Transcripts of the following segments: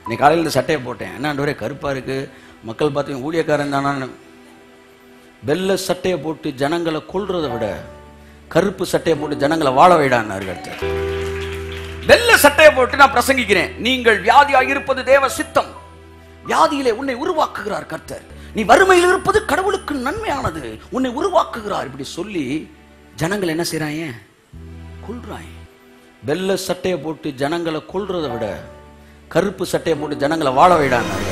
இன்னைக்கு காலையில் இந்த சட்டையை போட்டேன் என்ன ஆண்டவரே கருப்பா இருக்கு மக்கள் பார்த்து ஊழியக்காரன் தானான்னு வெள்ளை சட்டையை போட்டு ஜனங்களை கொல்றதை விட கருப்பு சட்டையை போட்டு ஜனங்களை வாழ வைடான்னாரு கருத்தர் வெள்ளை சட்டையை போட்டு நான் பிரசங்கிக்கிறேன் நீங்கள் வியாதியாக இருப்பது தேவ சித்தம் வியாதியிலே உன்னை உருவாக்குகிறார் கர்த்தர் நீ வறுமையில் இருப்பது கடவுளுக்கு நன்மையானது உன்னை உருவாக்குகிறார் இப்படி சொல்லி ஜனங்கள் என்ன செய்றாங்க கொல்றாங்க வெள்ளை சட்டையை போட்டு ஜனங்களை கொல்றதை விட கருப்பு சட்டையை போட்டு ஜனங்களை வாழ வைடான்னாரு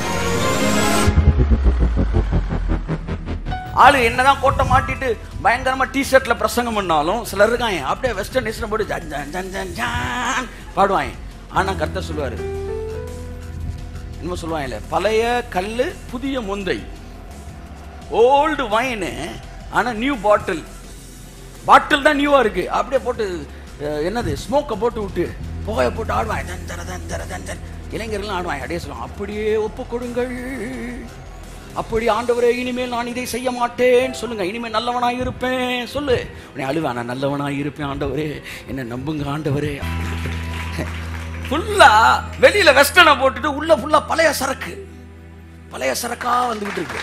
ஆளு என்னதான் கோட்டை மாட்டிட்டு பயங்கரமா டி ஷர்ட்ல பிரசங்கம் பண்ணாலும் சிலர் இருக்காங்க அப்படியே வெஸ்டர்ன் டிஷர்ட் போட்டு ஜன் ஜன் ஜன் ஜன் ஜான் பாடுவாங்க ஆனா கர்த்தர் சொல்லுவாரு என்னமோ சொல்லுவாங்கல்ல பழைய கல்லு புதிய முந்தை ஓல்டு வைனு ஆனா நியூ பாட்டில் பாட்டில் தான் நியூவா இருக்கு அப்படியே போட்டு அஹ், என்னது ஸ்மோக்கை போட்டு விட்டு புகையை போட்டு ஆடுவாங்க தன் தர தன் தர தன் தன் இளைஞர்கள்லாம் ஆடுவாங்க அப்படியே சொல்லுவாங்க அப்படியே ஒப்பு கொடுங்கள் அப்படி ஆண்டவரே இனிமேல் நான் இதை செய்ய மாட்டேன் சொல்லுங்க இனிமேல் நல்லவனாய் இருப்பேன் சொல்லு உன்னை அழுவா நான் நல்லவனாய் இருப்பேன் ஆண்டவரே என்ன நம்புங்க ஆண்டவரே ஃபுல்லா வெளியில வெஸ்டர்னை போட்டுட்டு உள்ள ஃபுல்லா பழைய சரக்கு பழைய சரக்கா வந்துகிட்டு இருக்கு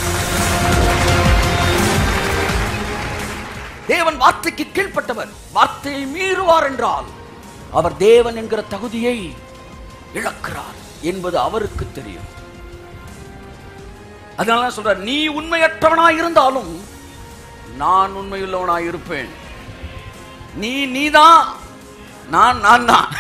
தேவன் வார்த்தைக்கு கீழ்ப்பட்டவர் வார்த்தையை மீறுவார் என்றால் அவர் தேவன் என்கிற தகுதியை இழக்கிறார் என்பது அவருக்கு தெரியும் அதனால தான் சொல்றார் நீ உண்மையற்றவனாய் இருந்தாலும் நான் உண்மையுள்ளவனாய் இருப்பேன் நீ நீதான் நான் நான் தான்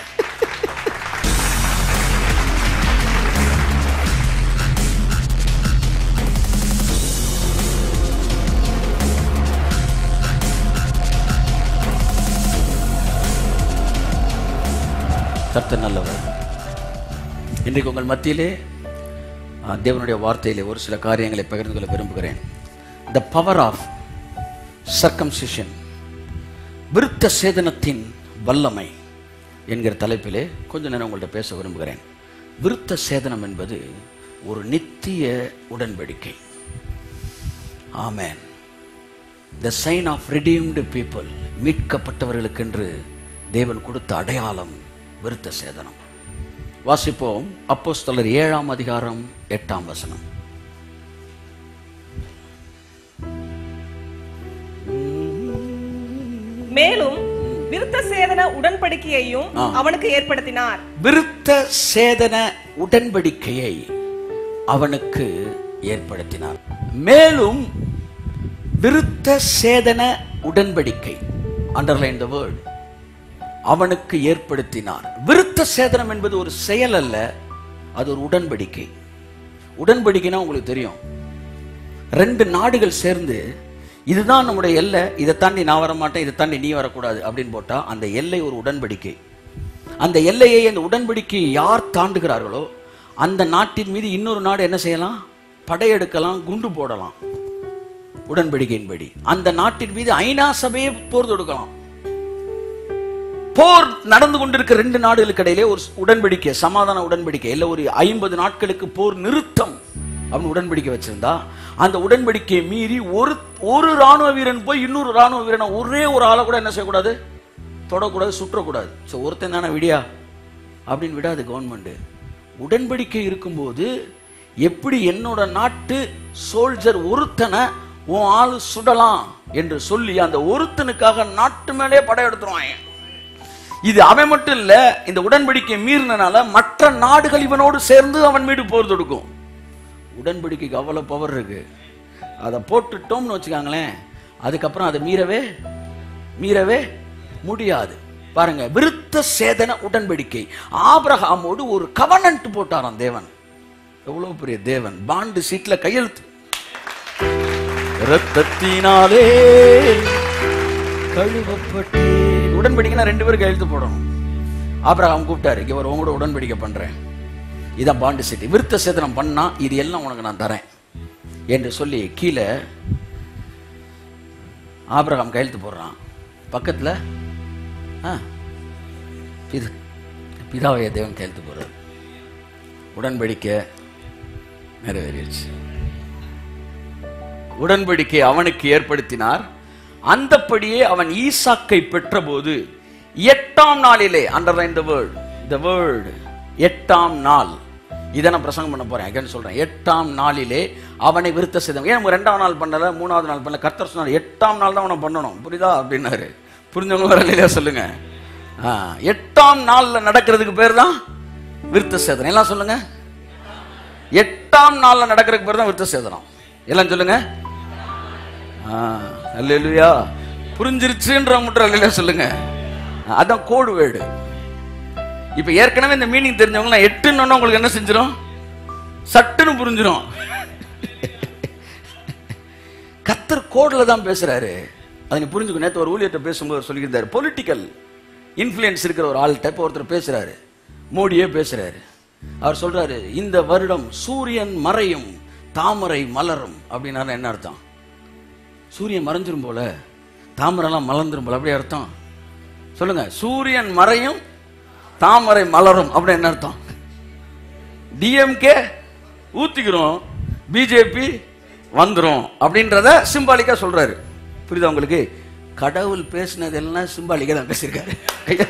கர்த்தர் நல்லவர் இன்றைக்கு உங்கள் மத்தியிலே ஆ, தேவனுடைய வார்த்தையிலே ஒரு சில காரியங்களை பகிர்ந்து கொள்ள விரும்புகிறேன் த பவர் ஆஃப் சர்க்கம்சிஷன் விருத்த சேதனத்தின் வல்லமை என்கிற தலைப்பிலே கொஞ்ச நேரம் உங்கள்ட்ட பேச விரும்புகிறேன் விருத்த சேதனம் என்பது ஒரு நித்திய உடன்படிக்கை amen the sign of redeemed people மீட்கப்பட்டவர்களுக்கென்று தேவன் கொடுத்த அடையாளம் விருத்த சேதனம் வாசிப்போம் அப்போஸ்தலர் ஏழாம் அதிகாரம் எட்டாம் வசனம் மேலும் விருத்த சேதன உடன்படிக்கையையும் அவனுக்கு ஏற்படுத்தினார் விருத்த சேதன உடன்படிக்கையை அவனுக்கு ஏற்படுத்தினார் மேலும் விருத்த சேதன உடன்படிக்கை அண்டர்லைன் த வேர்ட் அவனுக்கு ஏற்படுத்தினார் விருத்த சேதனம் என்பது ஒரு செயல் அல்ல அது ஒரு உடன்படிக்கை உடன்படிக்கைனா உங்களுக்கு தெரியும் ரெண்டு நாடுகள் சேர்ந்து இதுதான் நம்முடைய எல்லை இதை தாண்டி நான் வர மாட்டேன் இதை தாண்டி நீ வரக்கூடாது அப்படின்னு போட்டா அந்த எல்லை ஒரு உடன்படிக்கை அந்த எல்லையை அந்த உடன்படிக்கையை யார் தாண்டுகிறார்களோ அந்த நாட்டின் மீது இன்னொரு நாடு என்ன செய்யலாம் படையெடுக்கலாம் குண்டு போடலாம் உடன்படிக்கையின்படி அந்த நாட்டின் மீது ஐநா சபையை போர் தொடுக்கலாம் போர் நடந்து கொண்டிருக்க ரெண்டு நாடுகளுக்கு இடையிலே ஒரு உடன்படிக்கை சமாதான உடன்படிக்கை இல்ல ஒரு ஐம்பது நாட்களுக்கு போர் நிறுத்தம் அப்படின்னு உடன்படிக்கை வச்சிருந்தா அந்த உடன்படிக்கையை மீறி ஒரு ஒரு ராணுவ வீரன் போய் இன்னொரு ராணுவ வீரனை ஒரே ஒரு ஆளை கூட என்ன செய்யக்கூடாது தொடக்கூடாது சுற்றக்கூடாது ஸோ ஒருத்தன் தானே விடியா அப்படின்னு விடாது கவர்மெண்ட் உடன்படிக்கை இருக்கும்போது எப்படி என்னோட நாட்டு சோல்ஜர் ஒருத்தனை உன் ஆளு சுடலாம் என்று சொல்லி அந்த ஒருத்தனுக்காக நாட்டு மேலே படையெடுத்துருவாங்க இது அவன் மட்டும் இல்ல இந்த உடன்படிக்கை மீறினால மற்ற நாடுகள் இவனோடு சேர்ந்து அவன் மீது போர் தொடுக்கும் உடன்படிக்கைக்கு அவ்வளவு பவர் இருக்கு அதை போட்டுட்டோம்னு வச்சுக்காங்களேன் அதுக்கப்புறம் அதை மீறவே மீறவே முடியாது பாருங்க விருத்த சேதன உடன்படிக்கை ஆபிரகாமோடு ஒரு கவனன்ட் போட்டாராம் தேவன் எவ்வளவு பெரிய தேவன் பாண்டு சீட்ல கையெழுத்து இரத்தத்தினாலே கழுவப்பட்டு உடன்படிக்கைனா ரெண்டு பேரும் கையெழுத்து போடணும் ஆபிரகாம் கூப்பிட்டாரு இவர் உங்களோட உடன்படிக்கை பண்றேன் இதான் பாண்டு சீட்டு விருத்த சேதனம் பண்ணா இது எல்லாம் உனக்கு நான் தரேன் என்று சொல்லி கீழே ஆபிரகாம் கையெழுத்து போடுறான் பக்கத்துல ஆ இது பிதாவைய தேவன் கையெழுத்து போடுறார் உடன்படிக்கை நிறைவேறிடுச்சு உடன்படிக்கை அவனுக்கு ஏற்படுத்தினார் அந்தப்படியே அவன் ஈசாக்கை பெற்றபோது எட்டாம் நாளிலே underline the word the word எட்டாம் நாள் இதை நான் பிரசங்கம் பண்ண போறேன் அகைன் சொல்றேன் எட்டாம் நாளிலே அவனை விருத்த செய்தவன் ஏன் ரெண்டாம் நாள் பண்ணல மூணாவது நாள் பண்ணல கர்த்தர் சொன்னார் எட்டாம் நாள் தான் அவனை பண்ணணும் புரியுதா அப்படின்னாரு புரிஞ்சவங்க வர இல்லையா சொல்லுங்க ஆ, எட்டாம் நாள்ல நடக்கிறதுக்கு பேர் தான் விருத்த சேதனம் எல்லாம் சொல்லுங்க எட்டாம் நாள்ல நடக்கிறதுக்கு பேர் தான் விருத்த சேதனம் எல்லாம் சொல்லுங்க அல்லேலூயா புரிஞ்சிருச்சுன்ற மட்டும் அல்லையா சொல்லுங்க அதான் கோடு வேடு இப்ப ஏற்கனவே இந்த மீனிங் தெரிஞ்சவங்க நான் எட்டுன்னு உங்களுக்கு என்ன செஞ்சிடும் சட்டுன்னு புரிஞ்சிடும் கத்தர் கோட்ல தான் பேசுறாரு அதை நீ புரிஞ்சுக்கணும் நேத்து ஒரு ஊழியர்கிட்ட பேசும்போது அவர் சொல்லியிருந்தாரு பொலிட்டிக்கல் இன்ஃப்ளூயன்ஸ் இருக்கிற ஒரு ஆள்கிட்ட இப்போ ஒருத்தர் பேசுறாரு மோடியே பேசுறாரு அவர் சொல்றாரு இந்த வருடம் சூரியன் மறையும் தாமரை மலரும் அப்படின்னா என்ன அர்த்தம் சூரியன் மறைஞ்சிரும் போல தாமரைலாம் மலர்ந்துரும் போல அப்படியே அர்த்தம் சொல்லுங்க சூரியன் மறையும் தாமரை மலரும் அப்படின்னு என்ன அர்த்தம் டிஎம்கே ஊத்திக்கிறோம் பிஜேபி வந்துரும் அப்படின்றத சிம்பாலிக்கா சொல்றாரு புரியுதா உங்களுக்கு கடவுள் பேசினதெல்லாம் சிம்பாலிக்கா தான் பேசியிருக்காரு ஐயா.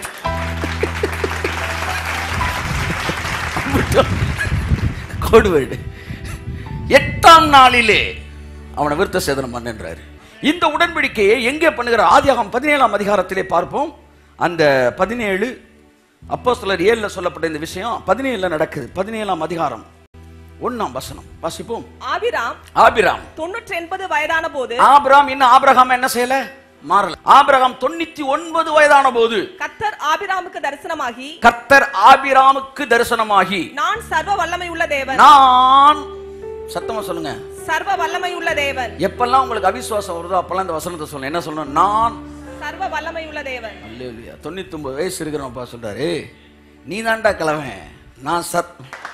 கோடு வேர்டு எட்டாம் நாளிலே அவனை விருத்த சேதனம் பண்ணுன்றாரு இந்த உடன்படிக்கையை எங்கே பண்ணுகிற ஆதியாகம் பதினேழாம் அதிகாரத்திலே பார்ப்போம் அந்த பதினேழு அப்போ சிலர் ஏழுல சொல்லப்பட்ட இந்த விஷயம் பதினேழுல நடக்குது பதினேழாம் அதிகாரம் ஒண்ணாம் வசனம் வாசிப்போம் ஆபிராம் ஆபிராம் தொண்ணூற்றி எண்பது வயதான போது ஆபிராம் இன்னும் ஆபிரகாம் என்ன செய்யல மாறல ஆபிரகாம் தொண்ணூத்தி ஒன்பது வயதான போது கத்தர் ஆபிராமுக்கு தரிசனமாகி கர்த்தர் ஆபிராமுக்கு தரிசனமாகி நான் சர்வ வல்லமை உள்ள தேவன் நான் சத்தமா சொல்லுங்க சர்வ வல்லமை உள்ள தேவன் எப்பெல்லாம் உங்களுக்கு அவிசுவாசம் வருதோ அப்பெல்லாம் இந்த வசனத்தை சொல்லணும் என்ன சொல்லணும் நான் சர்வ வல்லமை உள்ள தேவன் அல்லேலூயா தொண்ணூத்தி ஒன்பது வயசு இருக்கிறவப்பா சொல்றாரு நீ தான்டா கிழவன் நான் சத்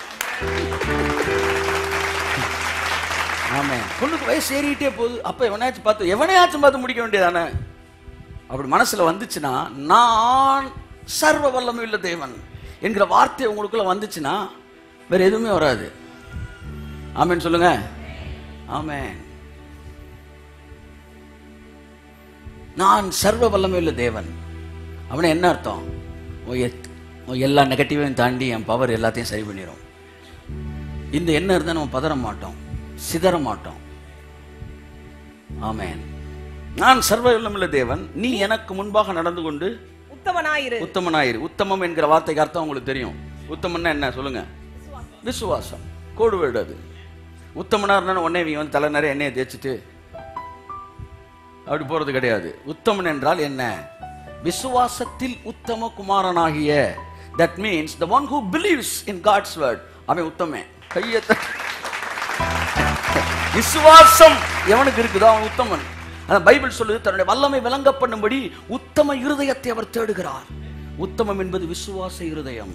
ஆமே பொண்ணுக்கு வயசு ஏறிட்டே போகுது அப்ப எவனையாச்சும் பார்த்து எவனையாச்சும் பார்த்து முடிக்க வேண்டியதானே அப்படி மனசுல வந்துச்சுன்னா நான் சர்வ வல்லமை உள்ள தேவன் என்கிற வார்த்தை உங்களுக்குள்ள வந்துச்சுன்னா வேற எதுவுமே வராது ஆமென் சொல்லுங்க ஆமென் நான் சர்வ வல்லமையுள்ள தேவன் அவனை என்ன அர்த்தம் உன் எத்- உன் எல்லா நெகட்டிவையும் தாண்டி என் பவர் எல்லாத்தையும் சரி பண்ணிடும் இந்த எண்ணம் இருந்தால் நம்ம பதற மாட்டோம் சிதற மாட்டோம் ஆமென் நான் சர்வ வல்லமுள்ள தேவன் நீ எனக்கு முன்பாக நடந்து கொண்டு உத்தமனாயிரு உத்தமனாயிரு உத்தமம் என்கிற வார்த்தைக்கு அர்த்தம் உங்களுக்கு தெரியும் உத்தமன்னா என்ன சொல்லுங்க விசுவாசம் கோடு வேர்டு அது உத்தமனா இருந்தாலும் உடனே இவங்க வந்து தலை நிறைய எண்ணெயை தேய்ச்சிட்டு அப்படி போறது கிடையாது உத்தமன் என்றால் என்ன விசுவாசத்தில் உத்தம குமாரனாகிய that means the one who believes in God's word அவன் உத்தமன் கையை தட்டு. விசுவாசம் எவனுக்கு இருக்குதோ அவன் உத்தமன் அதான் பைபிள் சொல்லுது தன்னுடைய வல்லமை விளங்க பண்ணும்படி உத்தம இருதயத்தை அவர் தேடுகிறார் உத்தமம் என்பது விசுவாச இருதயம்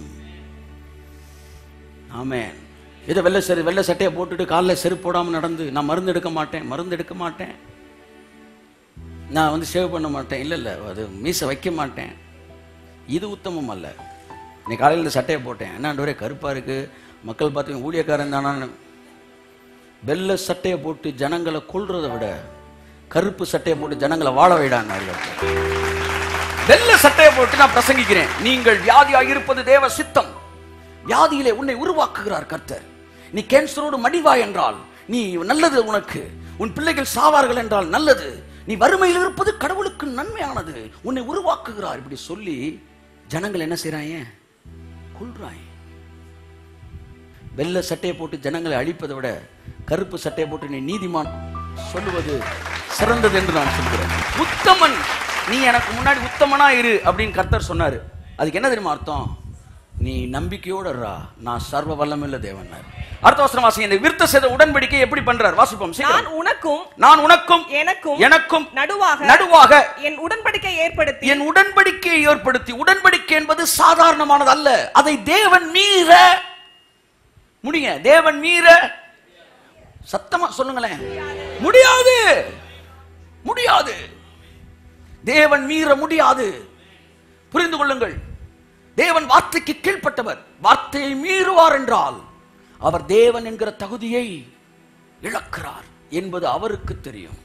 ஆமென் இதை வெள்ளை சரி வெள்ளை சட்டையை போட்டுட்டு காலில் செருப்பு போடாமல் நடந்து நான் மருந்து எடுக்க மாட்டேன் மருந்து எடுக்க மாட்டேன் நான் வந்து சேவ் பண்ண மாட்டேன் இல்லை இல்லை அது மீசை வைக்க மாட்டேன் இது உத்தமம் அல்ல நீ காலையில் இந்த சட்டையை போட்டேன் என்ன கருப்பாக இருக்கு மக்கள் பார்த்து ஊழியக்காரன் தானான்னு வெள்ளை சட்டையை போட்டு ஜனங்களை கொல்றதை விட கருப்பு சட்டையை போட்டு ஜனங்களை வாழ வைடாங்க வெள்ளை சட்டையை போட்டு நான் பிரசங்கிக்கிறேன் நீங்கள் வியாதியாக இருப்பது தேவ சித்தம் வியாதியிலே உன்னை உருவாக்குகிறார் கர்த்தர் நீ கேன்சரோடு மடிவாய் என்றால் நீ நல்லது உனக்கு உன் பிள்ளைகள் சாவார்கள் என்றால் நல்லது நீ வறுமையில் இருப்பது கடவுளுக்கு நன்மையானது உன்னை உருவாக்குகிறார் இப்படி சொல்லி ஜனங்கள் என்ன செய்றாங்க கொள்றாங்க வெள்ளை சட்டையை போட்டு ஜனங்களை அழிப்பதை விட கருப்பு சட்டையை போட்டு நீ நீதிமான் சொல்லுவது சிறந்தது என்று நான் சொல்கிறேன் உத்தமன் நீ எனக்கு முன்னாடி உத்தமனா இரு அப்படின்னு கர்த்தர் சொன்னாரு அதுக்கு என்ன தெரியுமா அர்த்தம் நீ நம்பிக்கையோட இருடா நான் சர்வ வல்லமுள்ள தேவன் அடுத்த வசனம் வாசிங்க இந்த விருத்த சேத உடன்படிக்கை எப்படி பண்றார் வாசிப்போம் சீக்கிரம். நான் உனக்கும் நான் உனக்கும் எனக்கும் எனக்கும் நடுவாக நடுவாக என் உடன்படிக்கை ஏற்படுத்தி என் உடன்படிக்கையை ஏற்படுத்தி உடன்படிக்கை என்பது சாதாரணமானது அல்ல அதை தேவன் மீற முடிய தேவன் மீற சத்தமா சொல்லுங்களேன் முடியாது முடியாது தேவன் மீற முடியாது புரிந்து கொள்ளுங்கள் தேவன் வார்த்தைக்கு கீழ்ப்பட்டவர் வார்த்தையை மீறுவார் என்றால் அவர் தேவன் என்கிற தகுதியை இழக்கிறார் என்பது அவருக்கு தெரியும்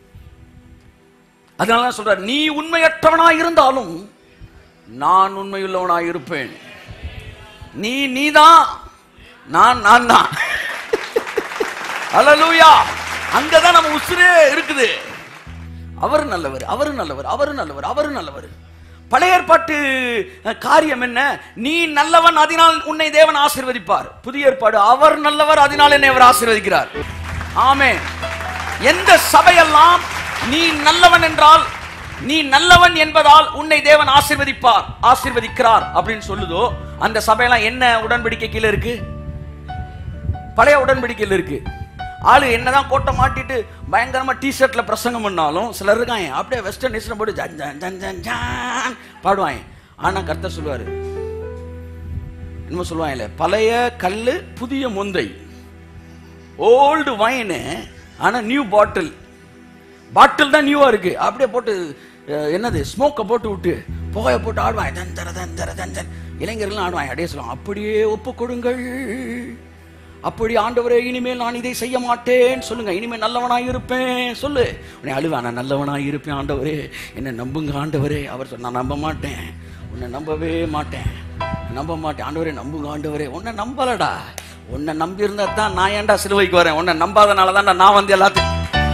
அதனால தான் சொல்றார் நீ உண்மையற்றவனாய் இருந்தாலும் நான் உண்மையுள்ளவனாய் இருப்பேன் நீ நீதான் நான் நான் தான் அல்லேலூயா அங்கதான் நம்ம உசுரே இருக்குது அவர் நல்லவர் அவர் நல்லவர் அவர் நல்லவர் அவர் நல்லவர் பழைய ஏற்பாட்டு அஹ், காரியம் என்ன நீ நல்லவன் அதனால் உன்னை தேவன் ஆசீர்வதிப்பார் புதிய ஏற்பாடு அவர் நல்லவர் அதனால் என்னை அவர் ஆசீர்வதிக்கிறார் ஆமே எந்த சபையெல்லாம் நீ நல்லவன் என்றால் நீ நல்லவன் என்பதால் உன்னை தேவன் ஆசீர்வதிப்பார் ஆசீர்வதிக்கிறார் அப்படின்னு சொல்லுதோ அந்த சபையெல்லாம் என்ன உடன்படிக்கை கீழே இருக்கு பழைய உடன்படிக்கையில் இருக்கு ஆளு என்னதான் கோட்டை மாட்டிட்டு பயங்கரமா டி ஷர்ட்ல பிரசங்கம் பண்ணாலும் சிலர் இருக்காங்க அப்படியே வெஸ்டர்ன் டிஷர்ட் போட்டு ஜன் ஜன் ஜன் ஜன் ஜான் பாடுவாங்க ஆனா கர்த்தர் சொல்லுவாரு என்னமோ சொல்லுவாங்கல்ல பழைய கல்லு புதிய முந்தை ஓல்டு வைனு ஆனா நியூ பாட்டில் பாட்டில் தான் நியூவா இருக்கு அப்படியே போட்டு அஹ், என்னது ஸ்மோக்கை போட்டு விட்டு புகையை போட்டு ஆடுவாங்க தன் தர தன் தர தன் தன் இளைஞர்கள்லாம் ஆடுவாங்க அப்படியே சொல்லுவாங்க அப்படியே ஒப்பு கொடுங்கள் அப்படி ஆண்டவரே இனிமேல் நான் இதை செய்ய மாட்டேன் சொல்லுங்க இனிமேல் நல்லவனாய் இருப்பேன் சொல்லு உன்னை அழுவா நான் நல்லவனாய் இருப்பேன் ஆண்டவரே என்னை நம்புங்க ஆண்டவரே அவர் சொன்ன நான் நம்ப மாட்டேன் உன்னை நம்பவே மாட்டேன் நம்ப மாட்டேன் ஆண்டவரே நம்புங்க ஆண்டவரே உன்னை நம்பலடா உன்னை நம்பி இருந்தா தான் நான் ஏன்டா சிலுவைக்கு வரேன் உன்னை நம்பாதனால தான் நான் வந்து எல்லாத்தையும்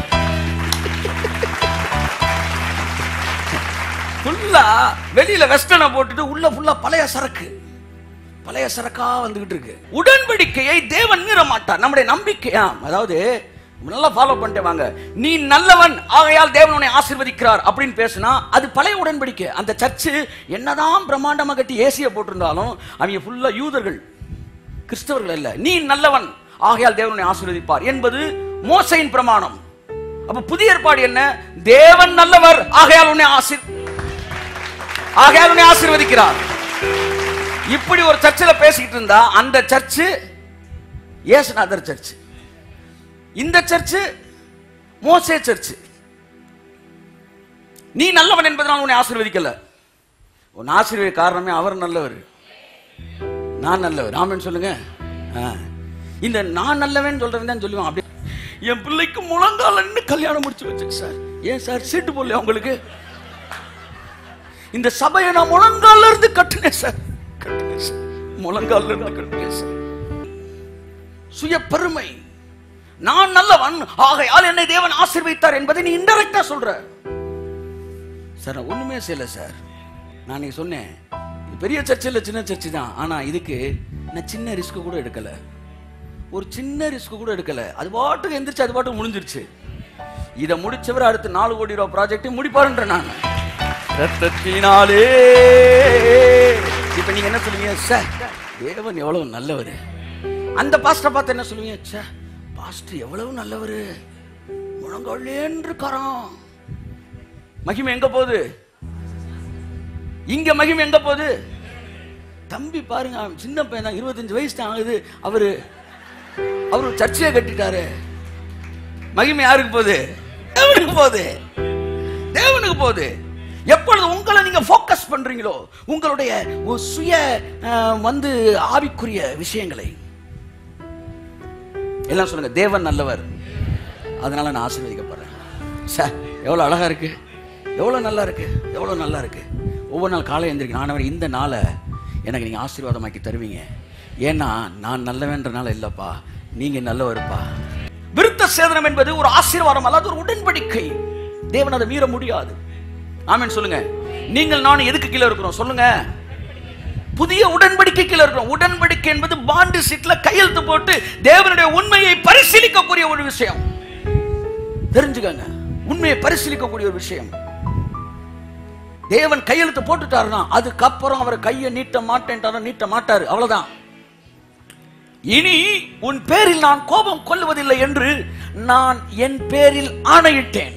ஃபுல்லா வெளியில வெஸ்டர்னை போட்டுட்டு உள்ள ஃபுல்லா பழைய சரக்கு பழைய சரக்கா வந்துகிட்டு இருக்கு உடன்படிக்கையை தேவன் மீற மாட்டார் நம்முடைய நம்பிக்கையா அதாவது நல்லா ஃபாலோ பண்ணிட்டு வாங்க நீ நல்லவன் ஆகையால் தேவன் உன்னை ஆசீர்வதிக்கிறார் அப்படின்னு பேசினா அது பழைய உடன்படிக்கை அந்த சர்ச்சு என்னதான் பிரம்மாண்டமா கட்டி ஏசிய போட்டிருந்தாலும் அவங்க ஃபுல்லா யூதர்கள் கிறிஸ்தவர்கள் அல்ல நீ நல்லவன் ஆகையால் தேவன் உன்னை ஆசீர்வதிப்பார் என்பது மோசையின் பிரமாணம் அப்ப புதிய ஏற்பாடு என்ன தேவன் நல்லவர் ஆகையால் உன்னை ஆசீர் ஆகையால் உன்னை ஆசீர்வதிக்கிறார் இப்படி ஒரு சர்ச்சில் பேசிக்கிட்டு இருந்தா அந்த சர்ச்சு ஏசுநாதர் சர்ச் இந்த சர்ச்சு மோசே சர்ச் நீ நல்லவன் என்பதனால் உன்னை ஆசீர்வதிக்கல உன் ஆசீர்வதி காரணமே அவர் நல்லவர் நான் நல்லவர் ஆமென் சொல்லுங்க ஆ. இந்த நான் நல்லவன் சொல்றவன் தான் சொல்லுவான் அப்படி என் பிள்ளைக்கு முழங்காலன்னு கல்யாணம் முடிச்சு வச்சேன் சார் ஏன் சார் சீட்டு போடல உங்களுக்கு இந்த சபையை நான் முழங்கால இருந்து கட்டினேன் சார் கட்டினேன் சார் முழங்கால இருந்து கட்டினேன் சார் சுய பெருமை நான் நல்லவன் ஆகையால் என்னை தேவன் ஆசீர்வதித்தார் என்பதை நீ இன்டெரக்டா சொல்ற சார் நான் ஒண்ணுமே செய்யல சார் நான் நீ சொன்னேன் இது பெரிய சர்ச் இல்ல சின்ன சர்ச் தான் ஆனா இதுக்கு நான் சின்ன ரிஸ்க் கூட எடுக்கல ஒரு சின்ன ரிஸ்க் கூட எடுக்கல அது பாட்டுக்கு எந்திரிச்சு அது பாட்டுக்கு முடிஞ்சிருச்சு இதை முடிச்சவர் அடுத்து நாலு கோடி ரூபாய் ப்ராஜெக்ட் முடிப்பாருன்ற நான் ரத்தத்தினாலே இப்ப நீங்க என்ன சொல்லுவீங்க சார் தேவன் எவ்வளவு நல்லவர் அந்த பாஸ்டர் பார்த்து என்ன சொல்லுவீங்க சே பாஸ்டர் எவ்வளவு நல்லவர் முழங்காலேன்று கரம் மகிமை எங்க போகுது இங்க மகிமை எங்க போகுது தம்பி பாருங்க அவன் சின்ன பையன் தான் இருபத்தஞ்சு வயசு தான் ஆகுது அவரு அவரு சர்ச்சையை கட்டிட்டாரு மகிமை யாருக்கு போகுது தேவனுக்கு போகுது தேவனுக்கு போகுது எப்பொழுது உங்களை நீங்க ஃபோக்கஸ் பண்றீங்களோ உங்களுடைய ஒரு சுய அஹ், வந்து ஆவிக்குரிய விஷயங்களை எல்லாம் சொல்லுங்க தேவன் நல்லவர் அதனால நான் ஆசீர்வதிக்கப்படுறேன் சார் எவ்வளோ அழகா இருக்கு எவ்வளோ நல்லா இருக்கு எவ்வளோ நல்லா இருக்கு ஒவ்வொரு நாள் காலை எழுந்திரிக்கணும் ஆனவர் இந்த நாளை எனக்கு நீங்கள் ஆசீர்வாதமாக்கி தருவீங்க ஏன்னா நான் நல்லவன்றனால இல்லைப்பா நீங்க நல்லவருப்பா விருத்த சேதனம் என்பது ஒரு ஆசீர்வாதம் அல்ல அது ஒரு உடன்படிக்கை தேவன் அதை மீற முடியாது ஆமென் சொல்லுங்க நீங்கள் நானும் எதுக்கு கீழே இருக்கிறோம் சொல்லுங்க புதிய உடன்படிக்கை கீழே இருக்கிறோம் உடன்படிக்கை என்பது பாண்டு சீட்ல கையெழுத்து போட்டு தேவனுடைய உண்மையை பரிசீலிக்கக்கூடிய ஒரு விஷயம் தெரிஞ்சுக்கங்க உண்மையை பரிசீலிக்கக்கூடிய ஒரு விஷயம் தேவன் கையெழுத்து போட்டுட்டாருன்னா அதுக்கப்புறம் அவர் கையை நீட்ட மாட்டேன்ட்டாரோ நீட்ட மாட்டாரு அவ்வளவுதான் இனி உன் பேரில் நான் கோபம் கொள்வதில்லை என்று நான் என் பேரில் ஆணையிட்டேன்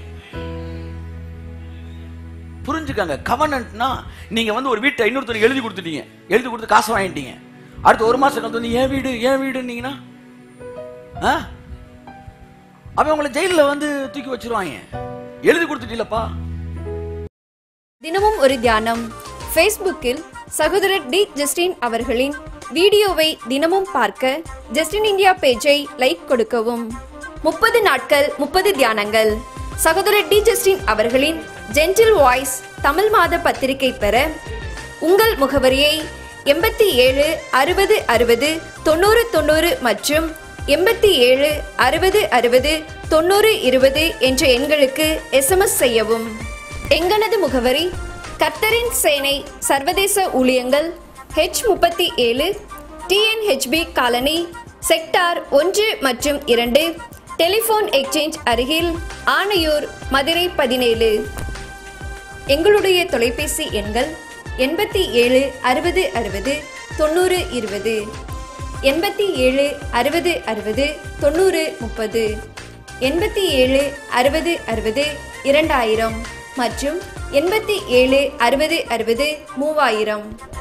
புரிஞ்சுக்கங்க கவனன்ட்னா நீங்க வந்து ஒரு வீட்டை இன்னொருத்தர் எழுதி கொடுத்துட்டீங்க எழுதி கொடுத்து காசு வாங்கிட்டீங்க அடுத்து ஒரு மாசம் கழித்து வந்து என் வீடு என் வீடுன்னீங்கன்னா ஆ? அவன் உங்களை ஜெயில்ல வந்து தூக்கி வச்சிருவாங்க எழுதி கொடுத்துட்டீங்களப்பா தினமும் ஒரு தியானம் ஃபேஸ்புக்கில் சகோதரர் டி ஜஸ்டின் அவர்களின் வீடியோவை தினமும் பார்க்க ஜஸ்டின் இந்தியா பேஜை லைக் கொடுக்கவும் முப்பது நாட்கள் முப்பது தியானங்கள் சகோதரர் டி ஜஸ்டின் அவர்களின் ஜென்டில் வாய்ஸ் தமிழ் மாத பத்திரிகை பெற உங்கள் முகவரியை எண்பத்தி ஏழு அறுபது அறுபது தொண்ணூறு தொண்ணூறு மற்றும் எண்பத்தி ஏழு அறுபது அறுபது தொண்ணூறு இருபது என்ற எண்களுக்கு எஸ்எம்எஸ் செய்யவும் எங்களது முகவரி கர்த்தரின் சேனை சர்வதேச ஊழியங்கள் ஹெச் முப்பத்தி ஏழு டிஎன்ஹெச்பி காலனி செக்டார் ஒன்று மற்றும் இரண்டு டெலிஃபோன் எக்ஸ்சேஞ்ச் அருகில் ஆனையூர் மதுரை பதினேழு எங்களுடைய தொலைபேசி எண்கள் எண்பத்தி ஏழு அறுபது அறுபது தொண்ணூறு இருபது எண்பத்தி ஏழு அறுபது அறுபது தொண்ணூறு முப்பது எண்பத்தி ஏழு அறுபது அறுபது இரண்டாயிரம் மற்றும் எண்பத்தி ஏழு அறுபது அறுபது மூவாயிரம்